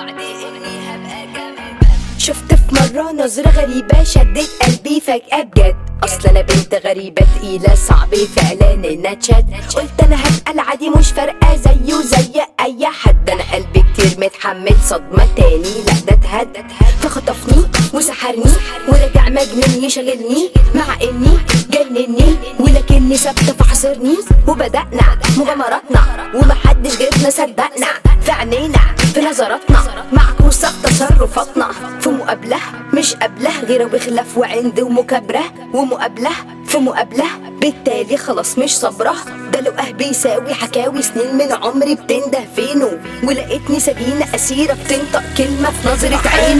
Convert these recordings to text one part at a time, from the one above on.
وعدي اني هبقى جنبك شفت في مرة نظرة غريبة شدت قلبي فجأة بجد اصل انا بنت غريبة تقيلة صعب فعلا انها تشد قلت انا هبقى العادي مش فارقة زيه زي اي حد انا قلبي كتير متحمل صدمة تاني لا ده اتهد فخطفني وسحرني ورجع مجنون يشغلني مع اني جنني ولكني ثابتة فحصرني وبدأنا مغامراتنا ومحدش غيرنا صدقنا في عينينا في نظراتنا معكوسة في تصرفاتنا في مقابلة مش قابلة غير بخلاف وعند ومكابرة ومقابلة في مقابلة بالتالي خلاص مش صبرة ده لو أه بيساوي حكاوي سنين من عمري بتنده فينه ولقيتني سجينة أسيرة بتنطق كلمة في نظرة عينه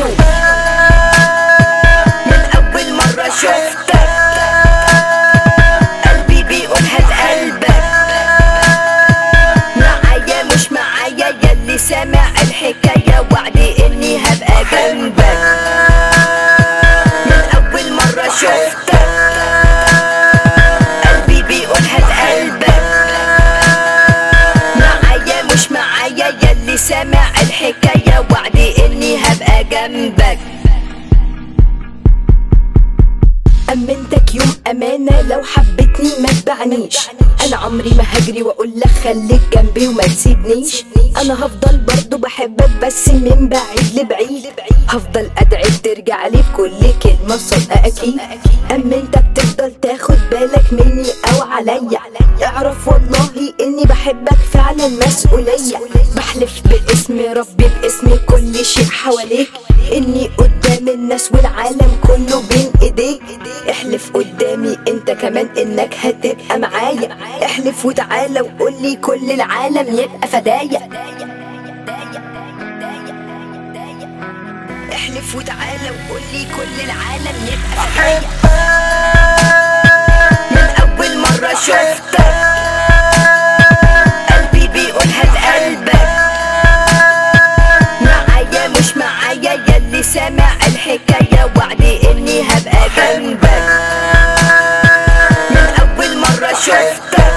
من أول مرة شفتك قلبي بيقول هات قلبك معايا مش معايا يلي سامع الحكاية وعدي اني هبقى جنبك من اول مرة شفتك قلبي بيقول هات قلبك معايا مش معايا يلي سامع الحكاية وعدي اني هبقى جنبك أمنتك يوم أمانة لو حبتني ما تبعنيش أنا عمري ما هجري وأقول لك خليك جنبي وما تسيبنيش أنا هفضل برضو بحبك بس من بعيد لبعيد هفضل أدعي ترجع لي بكل كلمة صدقة أكيد أمنتك تفضل تاخد بالك مني أو عليا اعرف والله إني بحبك فعلا مسؤولية بحلف باسم ربي باسم كل شيء حواليك إني قدام الناس والعالم كله بين إيديك احلف قدامي انت كمان انك هتبقى معايا احلف وتعالى وقولي كل العالم يبقى فدايا احلف وتعالى وقولي كل العالم يبقى فدايا من اول مرة شفتك قلبي بيقول هات قلبك معايا مش معايا يلي سامع الحكاية وعدي اني هبقى جنبك من اول مرة شفتك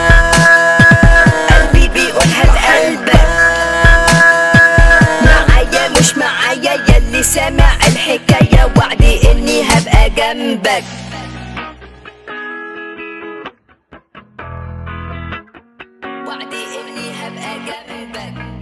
قلبي بيقول هات قلبك معايا مش معايا يلي سامع الحكاية وعدي اني هبقى جنبك وعدي اني هبقى جنبك